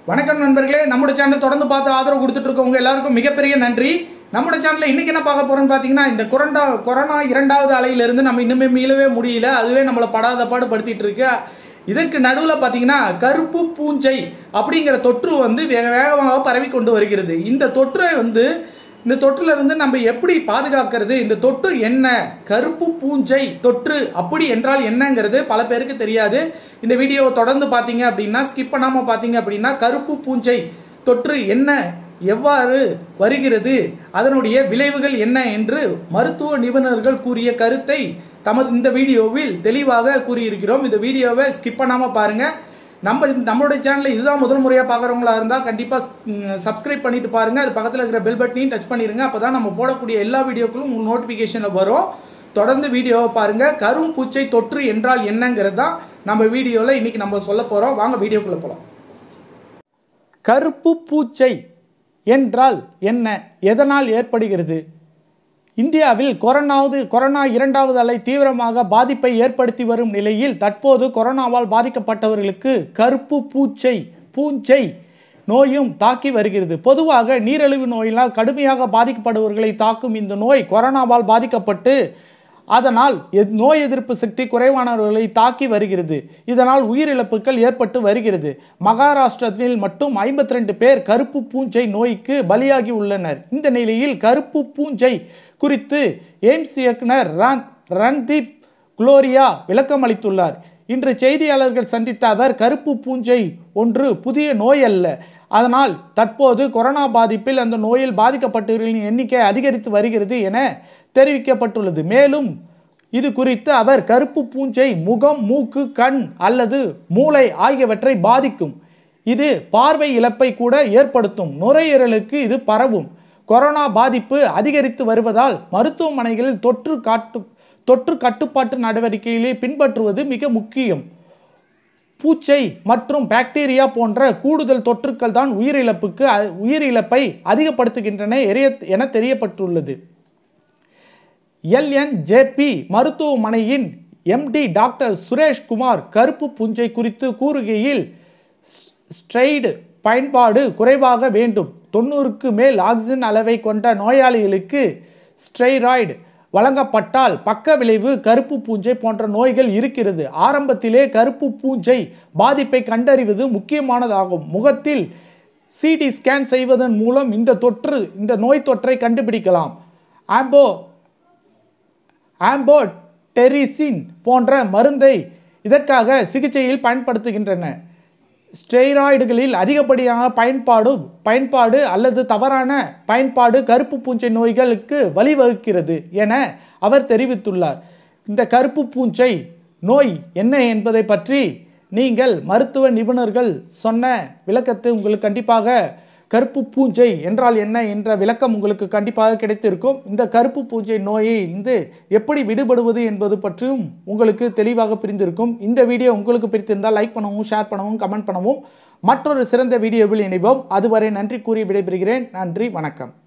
வணக்கம் நண்பர்களே நம்மளோட சேனல் தொடர்ந்து பார்த்து ஆதரவு கொடுத்துட்டு இருக்கவங்க எல்லாருக்கும் மிகப்பெரிய நன்றி நம்மளோட சேனல்ல இன்னைக்கு என்ன பார்க்க போறோம்னு பாத்தீங்கன்னா இந்த கொரோனா கொரோனா இரண்டாவது அலையிலிருந்து நம்ம இன்னுமே மீளவே முடியல அதுவே நம்மளை படாத பாடு படுத்திட்டு இருக்கு இதற்கு நடுவில் பார்த்தீங்கன்னா கருப்பு பூஞ்சை அப்படிங்கிற தொற்று வந்து வேக வேகமாக பரவி கொண்டு வருகிறது இந்த தொற்றை வந்து இந்த தொற்றுல இருந்து நம்ம எப்படி பாதுகாக்கிறது இந்த தொற்று என்ன கருப்பு பூஞ்சை தொற்று அப்படி என்றால் என்னங்கிறது பல பேருக்கு தெரியாது இந்த வீடியோவை தொடர்ந்து பார்த்தீங்க அப்படின்னா ஸ்கிப் பண்ணாம பார்த்தீங்க அப்படின்னா கருப்பு பூஞ்சை தொற்று என்ன எவ்வாறு வருகிறது அதனுடைய விளைவுகள் என்ன என்று மருத்துவ நிபுணர்கள் கூறிய கருத்தை தமது இந்த வீடியோவில் தெளிவாக கூறியிருக்கிறோம் இந்த வீடியோவை ஸ்கிப் பண்ணாம பாருங்க நம்ம நம்மளுடைய சேனலில் இதுதான் முதல் முறையாக பார்க்குறவங்களா இருந்தால் கண்டிப்பாக சப்ஸ்கிரைப் பண்ணிட்டு பாருங்க அது பக்கத்தில் இருக்கிற பெல் பட்டனையும் டச் பண்ணிடுங்க அப்போ தான் நம்ம போடக்கூடிய எல்லா வீடியோக்களும் உங்களுக்கு நோட்டிஃபிகேஷனில் வரும் தொடர்ந்து வீடியோவை பாருங்க கரும் பூச்சை தொற்று என்றால் என்னங்கிறது தான் நம்ம வீடியோவில் இன்னைக்கு நம்ம சொல்ல போகிறோம் வாங்க வீடியோக்குள்ளே போகலாம் கருப்பு பூச்சை என்றால் என்ன எதனால் ஏற்படுகிறது இந்தியாவில் கொரோனாவது கொரோனா இரண்டாவது அலை தீவிரமாக பாதிப்பை ஏற்படுத்தி வரும் நிலையில் தற்போது கொரோனாவால் பாதிக்கப்பட்டவர்களுக்கு கருப்பு பூச்சை பூஞ்சை நோயும் தாக்கி வருகிறது பொதுவாக நீரிழிவு நோயினால் கடுமையாக பாதிக்கப்படுபவர்களை தாக்கும் இந்த நோய் கொரோனாவால் பாதிக்கப்பட்டு அதனால் எத்- நோய் எதிர்ப்பு சக்தி குறைவானவர்களை தாக்கி வருகிறது இதனால் உயிரிழப்புகள் ஏற்பட்டு வருகிறது மகாராஷ்டிரத்தில் மட்டும் 52 பேர் கருப்பு பூஞ்சை நோய்க்கு பலியாகி உள்ளனர் இந்த நிலையில் கருப்பு பூஞ்சை குறித்து எய்ம்ஸ் இயக்குனர் ரன் ரன்தீப் குளோரியா விளக்கம் அளித்துள்ளார் இன்று செய்தியாளர்கள் சந்தித்த அவர் கருப்பு பூஞ்சை ஒன்று புதிய நோய் அல்ல அதனால் தற்போது கொரோனா பாதிப்பில் அந்த நோயில் பாதிக்கப்பட்டவர்களின் எண்ணிக்கை அதிகரித்து வருகிறது என தெரிவிக்கப்பட்டுள்ளது மேலும் இது குறித்து அவர் கருப்பு பூஞ்சை முகம் மூக்கு கண் அல்லது மூளை ஆகியவற்றை பாதிக்கும் இது பார்வை இழப்பை கூட ஏற்படுத்தும் நுரையீரலுக்கு இது பரவும் கொரோனா பாதிப்பு அதிகரித்து வருவதால் மருத்துவமனைகளில் தொற்று காட்டு தொற்று கட்டுப்பாட்டு நடவடிக்கைகளை பின்பற்றுவது மிக முக்கியம் பூச்சை மற்றும் பாக்டீரியா போன்ற கூடுதல் தொற்றுக்கள் தான் உயிரிழப்புக்கு அ- உயிரிழப்பை அதிகப்படுத்துகின்றன எரிய- என தெரியப்பட்டுள்ளது எல்என்ஜேபி மருத்துவமனையின் எம்டி டாக்டர் சுரேஷ் குமார் கருப்பு பூஞ்சை குறித்து கூறுகையில் ஸ்- ஸ்டெராய்டு பயன்பாடு குறைவாக வேண்டும் தொண்ணூறுக்கு மேல் ஆக்சிஜன் அளவை கொண்ட நோயாளிகளுக்கு ஸ்டெராய்டு வழங்கப்பட்டால் பக்க விளைவு கருப்பு பூஞ்சை போன்ற நோய்கள் இருக்கிறது ஆரம்பத்திலே கருப்பு பூஞ்சை பாதிப்பை கண்டறிவது முக்கியமானதாகும் முகத்தில் சிடி ஸ்கேன் செய்வதன் மூலம் இந்த தொற்று இந்த நோய் தொற்றை கண்டுபிடிக்கலாம் ஆம்போ ஆம்போடெரிசின் போன்ற மருந்தை இதற்காக சிகிச்சையில் பயன்படுத்துகின்றன ஸ்டெராய்டுகளில் அதிகப்படியான பயன்பாடு பயன்பாடு அல்லது தவறான பயன்பாடு கருப்பு பூஞ்சை நோய்களுக்கு வழிவகுக்கிறது என அவர் தெரிவித்துள்ளார் இந்த கருப்பு பூஞ்சை நோய் என்ன என்பதை பற்றி நீங்கள் மருத்துவ நிபுணர்கள் சொன்ன விளக்கத்தை உங்களுக்கு கண்டிப்பாக கருப்பு பூஞ்சை என்றால் என்ன என்ற விளக்கம் உங்களுக்கு கண்டிப்பாக கிடைத்திருக்கும் இந்த கருப்பு பூஞ்சை நோயை இருந்து எப்படி விடுபடுவது என்பது பற்றியும் உங்களுக்கு தெளிவாக புரிந்திருக்கும் இந்த வீடியோ உங்களுக்கு பிடித்திருந்தால் லைக் பண்ணவும் ஷேர் பண்ணவும் கமெண்ட் பண்ணவும் மற்றொரு சிறந்த வீடியோவில் இணைவோம் அதுவரை நன்றி கூறி விடைபெறுகிறேன் நன்றி வணக்கம்